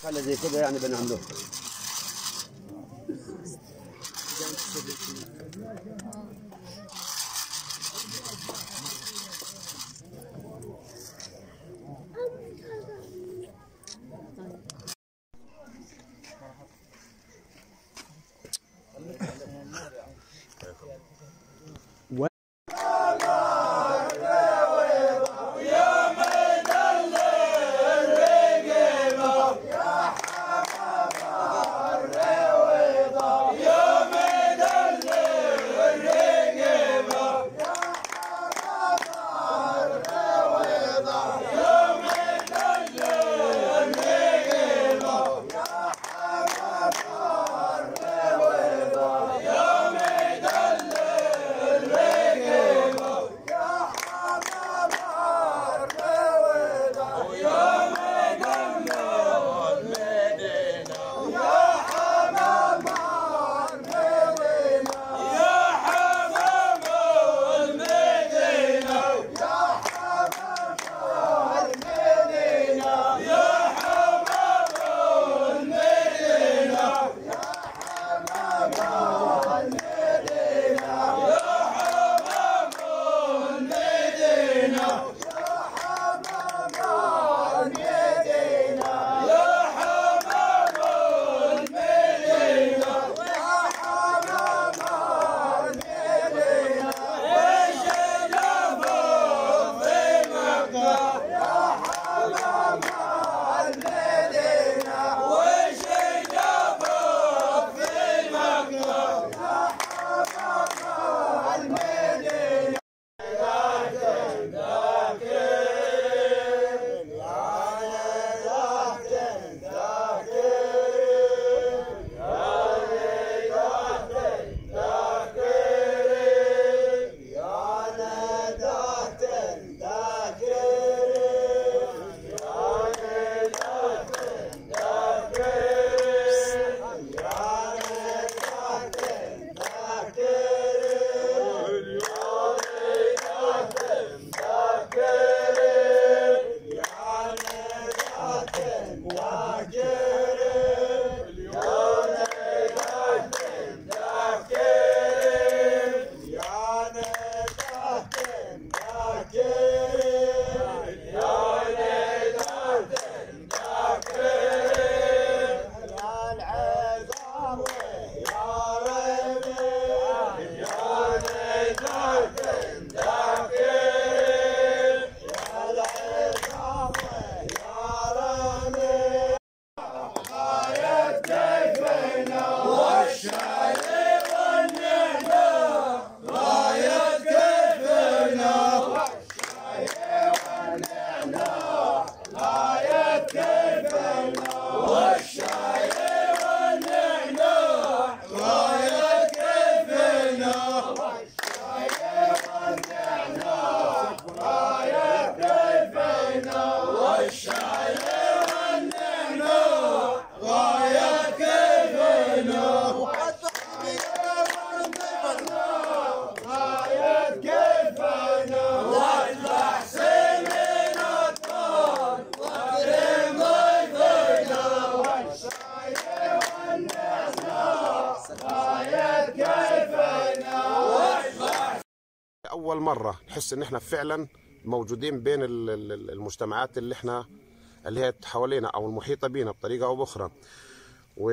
خلي زي كده يعني بنعمله اول مره نحس ان احنا فعلا موجودين بين ال- ال- المجتمعات اللي احنا اللي هي حوالينا او المحيطه بينا بطريقه او باخرى و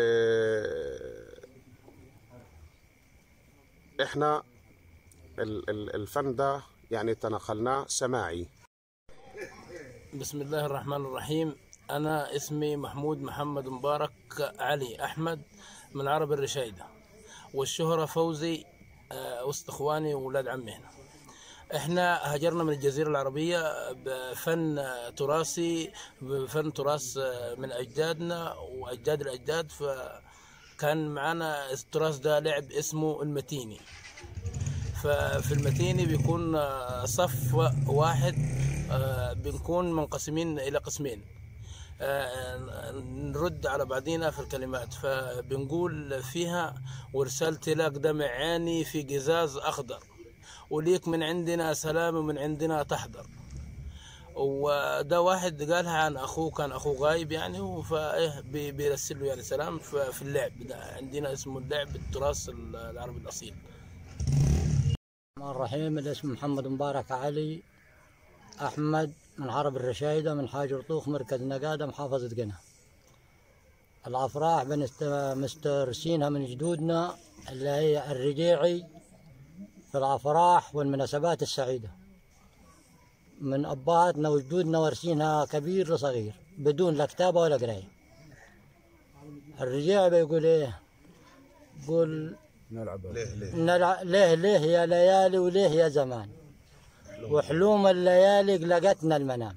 احنا ال- ال- الفن ده يعني تنقلناه سماعي بسم الله الرحمن الرحيم أنا اسمي محمود محمد مبارك علي أحمد من عرب الرشايدة والشهرة فوزي آه، وسط إخواني وولاد عمي هنا احنا هاجرنا من الجزيرة العربية بفن آه، تراثي بفن تراث آه، من أجدادنا وأجداد الأجداد فكان معنا التراث ده لعب اسمه المتيني ففي المتيني بيكون آه، صف واحد آه، بنكون منقسمين إلى قسمين آه، نرد على بعضينا في الكلمات فبنقول فيها ورسلت لك دمع عيني في قزاز أخضر وليك من عندنا سلام ومن عندنا تحضر وده واحد قالها عن اخوه كان اخوه غايب يعني فايه بي- بيرسل له يعني سلام ف- في اللعب ده عندنا اسمه اللعب التراث العربي الاصيل الرحمن الرحيم الاسم محمد مبارك علي أحمد من عرب الرشايدة من حاج رطوخ مركز نقادة محافظة قنا الأفراح بنست- مسترسينها من جدودنا اللي هي الرجيعي في الأفراح والمناسبات السعيدة من أبهاتنا وجدودنا وارسينها كبير لصغير بدون لا كتابة ولا قراية الرجيعي بيقول إيه بيقول نلع... ليه ليه يا ليالي وليه يا زمان وحلوم الليالي قلقتنا المنام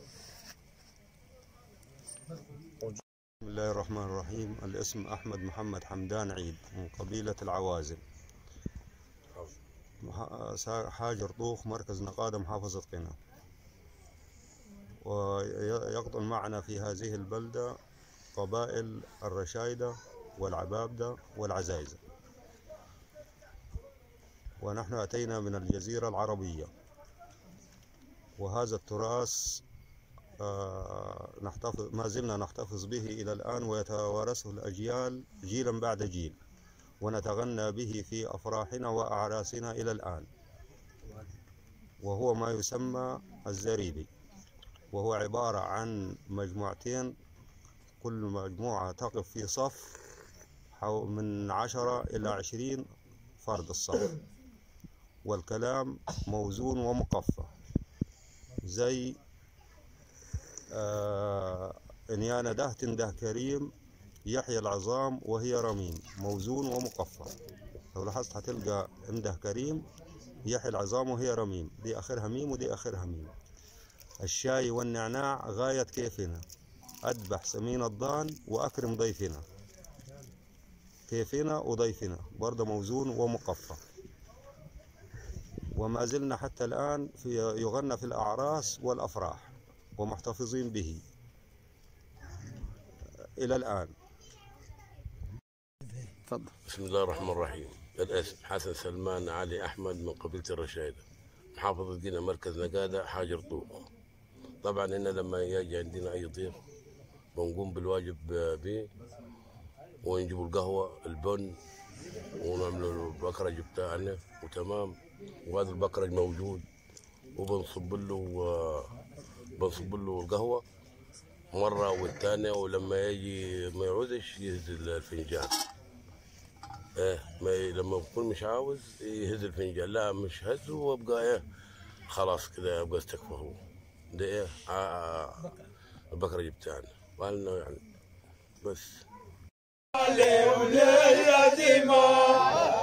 بسم الله الرحمن الرحيم الاسم أحمد محمد حمدان عيد من قبيلة العوازل مح- سا- حاج رطوخ مركز نقادة محافظة قنا ويقطن معنا في هذه البلدة قبائل الرشايدة والعبابدة والعزايزة ونحن أتينا من الجزيرة العربية وهذا التراث آه، نحتفظ ما زلنا نحتفظ به إلى الآن ويتوارثه الأجيال جيلا بعد جيل ونتغنى به في أفراحنا وأعراسنا إلى الآن وهو ما يسمى الزريبي وهو عبارة عن مجموعتين كل مجموعة تقف في صف حو- من عشرة إلى عشرين فرد الصف والكلام موزون ومقفى زي آه إن يا نداه تنده كريم يحيى العظام وهي رميم موزون ومقفى لو لاحظت هتلقى انده كريم يحيى العظام وهي رميم دي آخرها ميم ودي آخرها ميم الشاي والنعناع غاية كيفنا أذبح سمين الضان وأكرم ضيفنا كيفنا وضيفنا برضه موزون ومقفى وما زلنا حتى الآن في يغنى في الأعراس والأفراح ومحتفظين به إلى الآن بسم الله الرحمن الرحيم الاسم حسن سلمان علي احمد من قبيله الرشايده محافظه قنا مركز نقاده حاج رطوخ طبعا هنا لما يجي عندنا اي ضيف بنقوم بالواجب به ونجيب القهوه البن ونعمل البكرج بتاعنا وتمام وهذا البكرج موجود وبنصب له بنصب له القهوه مره والثانيه ولما يجي ما يعوزش يهز الفنجان ايه ما ي- لما بكون مش عاوز يهز الفنجان لا مش هزه وابقى ايه خلاص كده ابقى استكفى هو ده ايه آه، آه، البكرة بتاعنا قالنا يعني بس علي ولي يا دماء